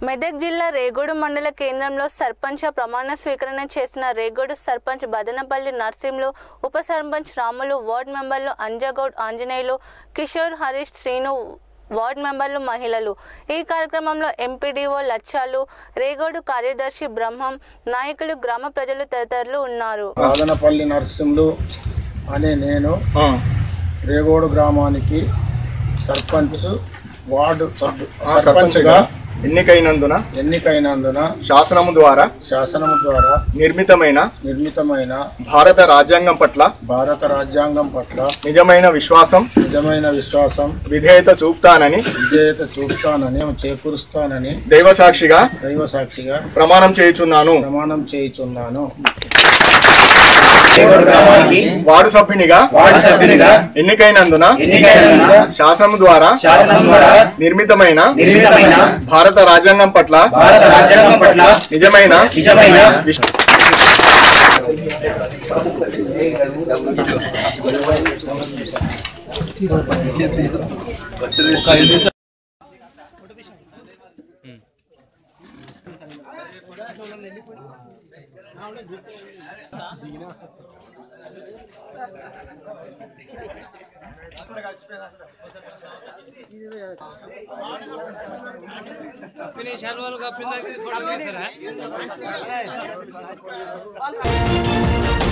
మెదక్ జిల్లా రేగోడు మండల కేంద్రంలో సర్పంచ్ ప్రమాణ స్వీకరణ చేసిన రేగోడు సర్పంచ్ బదనపల్లి నర్సింలు ఉప సర్పంచ్ రాములు వార్డు మెంబర్లు అంజగౌడ్ ఆంజనేయులు కిషోర్ హరీష్ శ్రీను వార్డు మెంబర్లు మహిళలు ఈ కార్యక్రమంలో ఎంపీడీఓ లచ్చాలు రేగోడు కార్యదర్శి బ్రహ్మం నాయకులు గ్రామ ప్రజలు తదితరులు ఉన్నారు రాదనపల్లి నరసింహులు అనే నేను రేగోడు గ్రామానికి సర్పంచ్ వార్డు సభ్యు- సర్పంచ్గా ఎన్నికైనందున ఎన్నికైనందున శాసనము ద్వారా శాసనము ద్వారా నిర్మితమైన నిర్మితమైన భారత రాజ్యాంగం పట్ల భారత రాజ్యాంగం పట్ల నిజమైన విశ్వాసం నిజమైన విశ్వాసం విధేయత చూపుతానని విధేయత చూపుతానని చేకూరుస్తానని దైవ సాక్షిగా దైవ సాక్షిగా ప్రమాణం చేయుచున్నాను ప్రమాణం చేయుచున్నాను వార్డు సభ్యునిగా వార్డు సభ్యునిగా ఎన్నికైనందున ఎన్నికైనందున శాసనం ద్వారా శాసనం ద్వారా నిర్మితమైన నిర్మితమైన భారత రాజ్యాంగం పట్ల భారత రాజ్యాంగం పట్ల నిజమైన నిజమైన విశ్- శాలువాలు వాళ్ళు కప్పిందాక ఫోటో తీస్తారా